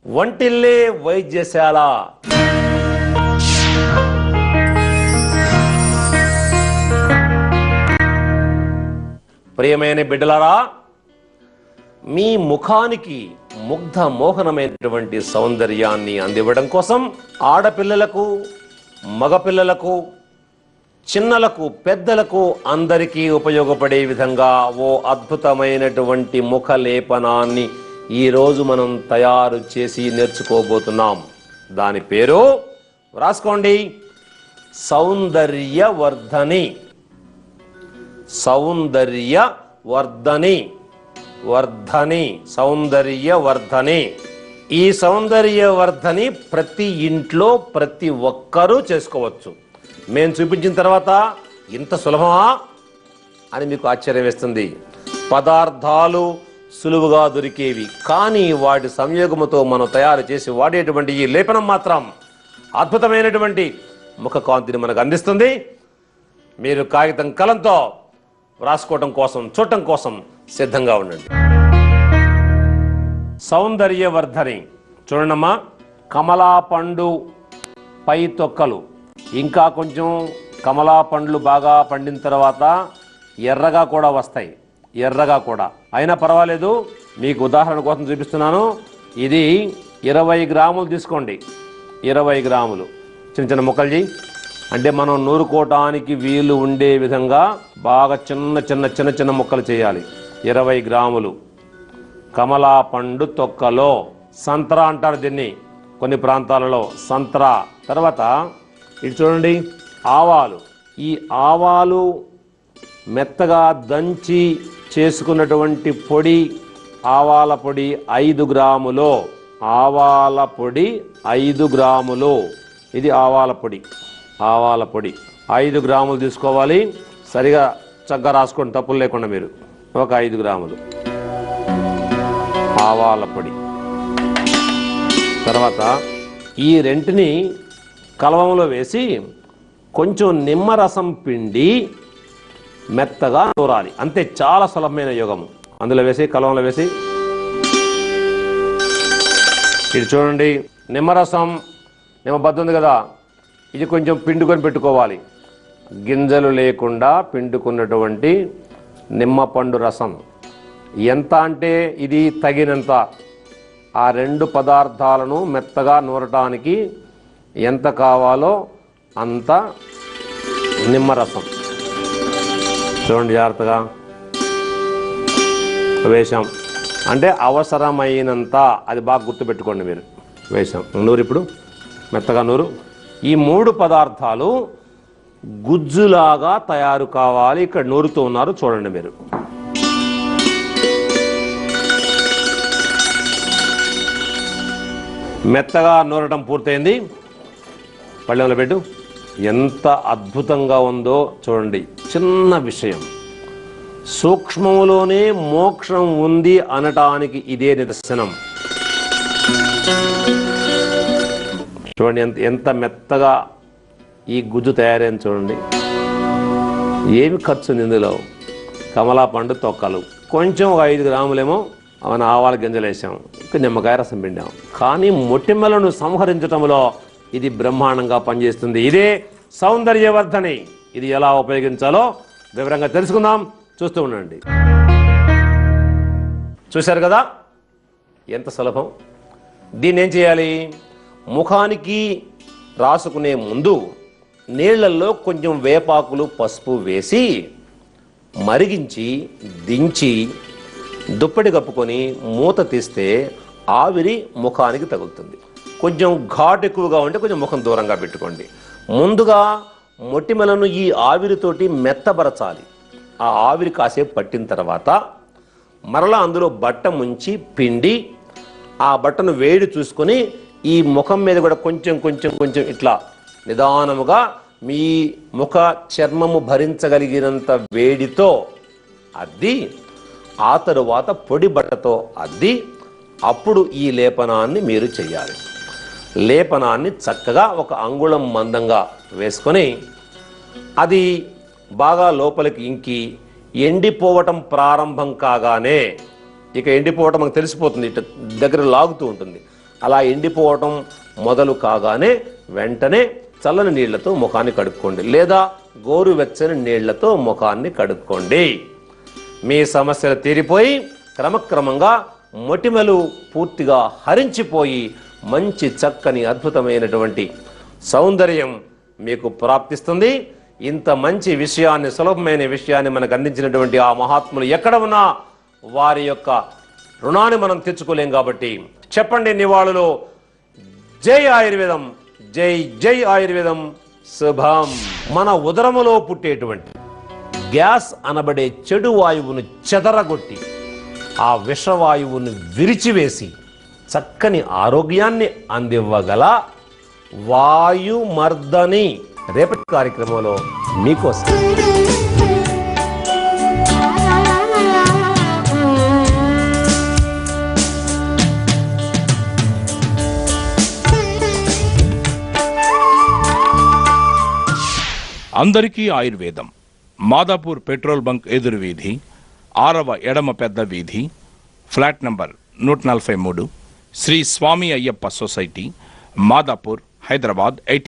వంటిల్లే వైద్యశాల ప్రియమైన బిడ్డలారా మీ ముఖానికి ముగ్ధ మోహనమైనటువంటి సౌందర్యాన్ని అందివ్వడం కోసం ఆడపిల్లలకు మగపిల్లలకు చిన్నలకు పెద్దలకు అందరికీ ఉపయోగపడే విధంగా ఓ అద్భుతమైనటువంటి ముఖ లేపనాన్ని ఈరోజు మనం తయారు చేసి నేర్చుకోబోతున్నాం దాని పేరు రాసుకోండి సౌందర్యవర్ధని సౌందర్య వర్ధని వర్ధని సౌందర్య వర్ధని ఈ సౌందర్య వర్ధని ప్రతి ఇంట్లో ప్రతి ఒక్కరూ చేసుకోవచ్చు మేము చూపించిన తర్వాత ఇంత సులభమా అని మీకు ఆశ్చర్యం వేస్తుంది పదార్థాలు సులువుగా దొరికేవి కానీ వాటి సంయోగముతో మనం తయారు చేసి వాడేటువంటి ఈ లేపనం మాత్రం అద్భుతమైనటువంటి ముఖ కాంతిని మనకు అందిస్తుంది మీరు కాగితం కలంతో రాసుకోవటం కోసం చూడటం కోసం సిద్ధంగా ఉండండి సౌందర్యవర్ధని చూడండమ్మా కమలా పండు పై తొక్కలు ఇంకా కొంచెం కమలా పండ్లు బాగా పండిన తర్వాత ఎర్రగా కూడా వస్తాయి ఎర్రగా కూడా అయినా పర్వాలేదు మీకు ఉదాహరణ కోసం చూపిస్తున్నాను ఇది ఇరవై గ్రాములు తీసుకోండి ఇరవై గ్రాములు చిన్న చిన్న ముక్కలు చేయి అంటే మనం నూరుకోవటానికి వీలు ఉండే విధంగా బాగా చిన్న చిన్న చిన్న చిన్న ముక్కలు చేయాలి ఇరవై గ్రాములు కమలా పండు తొక్కలో సంత్రా అంటారు దీన్ని కొన్ని ప్రాంతాలలో సంత్రా తర్వాత ఇటు చూడండి ఆవాలు ఈ ఆవాలు మెత్తగా దంచి చేసుకున్నటువంటి పొడి ఆవాల పొడి ఐదు గ్రాములు ఆవాల పొడి ఐదు గ్రాములు ఇది ఆవాల పొడి ఆవాల పొడి ఐదు గ్రాములు తీసుకోవాలి సరిగా చక్కగా రాసుకోండి తప్పులు లేకుండా మీరు ఒక ఐదు గ్రాములు ఆవాల పొడి తర్వాత ఈ రెంటిని కలవంలో వేసి కొంచెం నిమ్మరసం పిండి మెత్తగా నూరాలి అంతే చాలా సులభమైన యోగము అందులో వేసి కలవంలో వేసి ఇది చూడండి నిమ్మరసం నిమ్మ బద్ద ఉంది కదా ఇది కొంచెం పిండుకొని పెట్టుకోవాలి గింజలు లేకుండా పిండుకున్నటువంటి నిమ్మ పండు రసం ఎంత అంటే ఇది తగినంత ఆ రెండు పదార్థాలను మెత్తగా నూరటానికి ఎంత కావాలో అంత నిమ్మరసం చూడండి జాగ్రత్తగా వేశాం అంటే అవసరమైనంత అది బాగా గుర్తుపెట్టుకోండి మీరు వేశాం నూరు ఇప్పుడు మెత్తగా నూరు ఈ మూడు పదార్థాలు గుజ్జులాగా తయారు కావాలి ఇక్కడ నూరుతూ ఉన్నారు చూడండి మీరు మెత్తగా నూరటం పూర్తయింది పళ్ళెంలో పెట్టు ఎంత అద్భుతంగా ఉందో చూడండి చిన్న విషయం సూక్ష్మములోనే మోక్షం ఉంది అనటానికి ఇదే నిదర్శనం చూడండి ఎంత ఎంత మెత్తగా ఈ గుజ్జు తయారైంది చూడండి ఏమి ఖర్చు ఉంది ఇందులో కమలా పండు తొక్కలు కొంచెం ఒక ఐదు గ్రాములేమో మన ఆవాల గింజలు వేసాం ఇంకా నిమ్మకాయ రసం పిండాం కానీ మొటిమలను సంహరించటంలో ఇది బ్రహ్మాండంగా పనిచేస్తుంది ఇదే సౌందర్యవర్ధని ఇది ఎలా ఉపయోగించాలో వివరంగా తెలుసుకుందాం చూస్తూ ఉండండి చూశారు కదా ఎంత సులభం దీన్ని ఏం చేయాలి ముఖానికి రాసుకునే ముందు నీళ్లలో కొంచెం వేపాకులు పసుపు వేసి మరిగించి దించి దుప్పటి కప్పుకొని మూత తీస్తే ఆవిరి ముఖానికి తగులుతుంది కొంచెం ఘాటు ఎక్కువగా ఉంటే కొంచెం ముఖం దూరంగా పెట్టుకోండి ముందుగా మొటిమలను ఈ ఆవిరితోటి మెత్తబరచాలి ఆ ఆవిరి కాసేపు పట్టిన తర్వాత మరలా అందులో బట్ట ముంచి పిండి ఆ బట్టను వేడి చూసుకొని ఈ ముఖం మీద కూడా కొంచెం కొంచెం కొంచెం ఇట్లా నిదానముగా మీ ముఖ చర్మము భరించగలిగినంత వేడితో అద్ది ఆ తరువాత పొడి బట్టతో అద్ది అప్పుడు ఈ లేపనాన్ని మీరు చేయాలి లేపనాన్ని చక్కగా ఒక అంగుళం మందంగా వేసుకొని అది బాగా లోపలికి ఇంకి ఎండిపోవటం ప్రారంభం కాగానే ఇక ఎండిపోవటం మనకు తెలిసిపోతుంది ఇటు దగ్గర లాగుతూ ఉంటుంది అలా ఎండిపోవటం మొదలు కాగానే వెంటనే చల్లని నీళ్లతో ముఖాన్ని కడుక్కోండి లేదా గోరువెచ్చని నీళ్లతో ముఖాన్ని కడుక్కోండి మీ సమస్యలు తీరిపోయి క్రమక్రమంగా మొటిమలు పూర్తిగా హరించిపోయి మంచి చక్కని అద్భుతమైనటువంటి సౌందర్యం మీకు ప్రాప్తిస్తుంది ఇంత మంచి విషయాన్ని సులభమైన విషయాన్ని మనకు అందించినటువంటి ఆ మహాత్ములు ఎక్కడ ఉన్నా వారి యొక్క రుణాన్ని మనం తెచ్చుకోలేం కాబట్టి చెప్పండి నివాళులు జై ఆయుర్వేదం జై జై ఆయుర్వేదం శుభం మన ఉదరములో పుట్టేటువంటి గ్యాస్ అనబడే చెడు వాయువును చెదరగొట్టి ఆ విషవాయువును విరిచివేసి చక్కని ఆరోగ్యాన్ని అందివ్వగల వాయుమర్దని రేపటి కార్యక్రమంలో మీకోసం అందరికీ ఆయుర్వేదం మాదాపూర్ పెట్రోల్ బంక్ ఎదురు వీధి ఆరవ ఎడమ పెద్ద వీధి ఫ్లాట్ నంబర్ నూట నలభై మూడు శ్రీ స్వామి అయ్యప్ప సొసైటీ మాదాపూర్ హైదరాబాద్ ఎయిట్